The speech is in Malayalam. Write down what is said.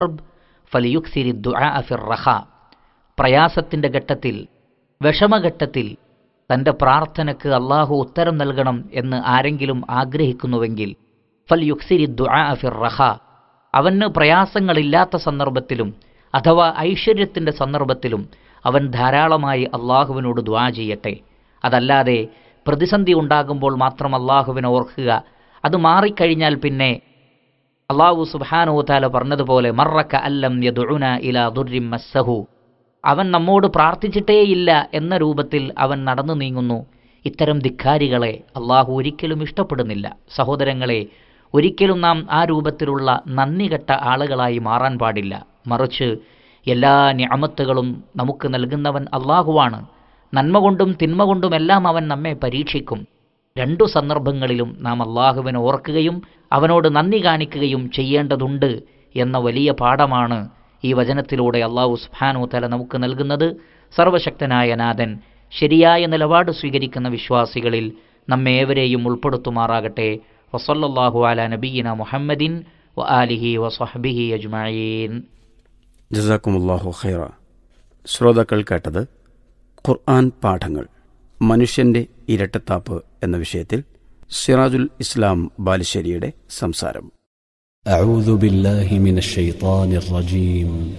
ഫലിയുക്സിരി ദുആ ഫിർ റഖ പ്രയാസത്തിൻ്റെ ഘട്ടത്തിൽ വിഷമഘട്ടത്തിൽ തൻ്റെ പ്രാർത്ഥനയ്ക്ക് അള്ളാഹു ഉത്തരം നൽകണം എന്ന് ആരെങ്കിലും ആഗ്രഹിക്കുന്നുവെങ്കിൽ ഫൽ യുക്സിരി ദുആ ഫിർ റഖ അവന് പ്രയാസങ്ങളില്ലാത്ത സന്ദർഭത്തിലും അഥവാ ഐശ്വര്യത്തിൻ്റെ സന്ദർഭത്തിലും അവൻ ധാരാളമായി അള്ളാഹുവിനോട് ദ്വാ ചെയ്യട്ടെ അതല്ലാതെ പ്രതിസന്ധി ഉണ്ടാകുമ്പോൾ മാത്രം അള്ളാഹുവിനെ ഓർക്കുക അത് മാറിക്കഴിഞ്ഞാൽ പിന്നെ അള്ളാഹു സുബാനോതാല പറഞ്ഞതുപോലെ മറക്ക അല്ലം യദുന ഇലാ ദുർരിം മസ്സഹു അവൻ നമ്മോട് പ്രാർത്ഥിച്ചിട്ടേയില്ല എന്ന രൂപത്തിൽ അവൻ നടന്നു നീങ്ങുന്നു ഇത്തരം ധിക്കാരികളെ അള്ളാഹു ഒരിക്കലും ഇഷ്ടപ്പെടുന്നില്ല സഹോദരങ്ങളെ ഒരിക്കലും നാം ആ രൂപത്തിലുള്ള നന്ദികെട്ട ആളുകളായി മാറാൻ പാടില്ല മറിച്ച് എല്ലാ ഞാമത്തുകളും നമുക്ക് നൽകുന്നവൻ അള്ളാഹുവാണ് നന്മ കൊണ്ടും തിന്മ കൊണ്ടുമെല്ലാം അവൻ നമ്മെ പരീക്ഷിക്കും രണ്ടു സന്ദർഭങ്ങളിലും നാം അള്ളാഹുവിനെ ഓർക്കുകയും അവനോട് നന്ദി കാണിക്കുകയും ചെയ്യേണ്ടതുണ്ട് എന്ന വലിയ പാഠമാണ് ഈ വചനത്തിലൂടെ അള്ളാഹു സുബ്ഹാനഹു തല നമുക്ക് നൽകുന്നത് സർവശക്തനായ നാഥൻ ശരിയായ നിലപാട് സ്വീകരിക്കുന്ന വിശ്വാസികളിൽ നമ്മേവരെയും ഉൾപ്പെടുത്തുമാറാകട്ടെ വസല്ലല്ലാഹു അല നബീന മുഹമ്മദിൻ വ ആലിഹി വസഹബിഹി അജ്മഈൻ ജസാക്കുമുല്ലാഹു ഖൈറ ശ്രോതാക്കൾ കേട്ടത് ഖുർആൻ പാഠങ്ങൾ മനുഷ്യന്റെ ഇരട്ടത്താപ്പ് എന്ന വിഷയത്തിൽ സിറാജുൽ ഇസ്ലാം ബാലുശ്ശേരിയുടെ സംസാരം أعوذ بالله من الشيطان الرجيم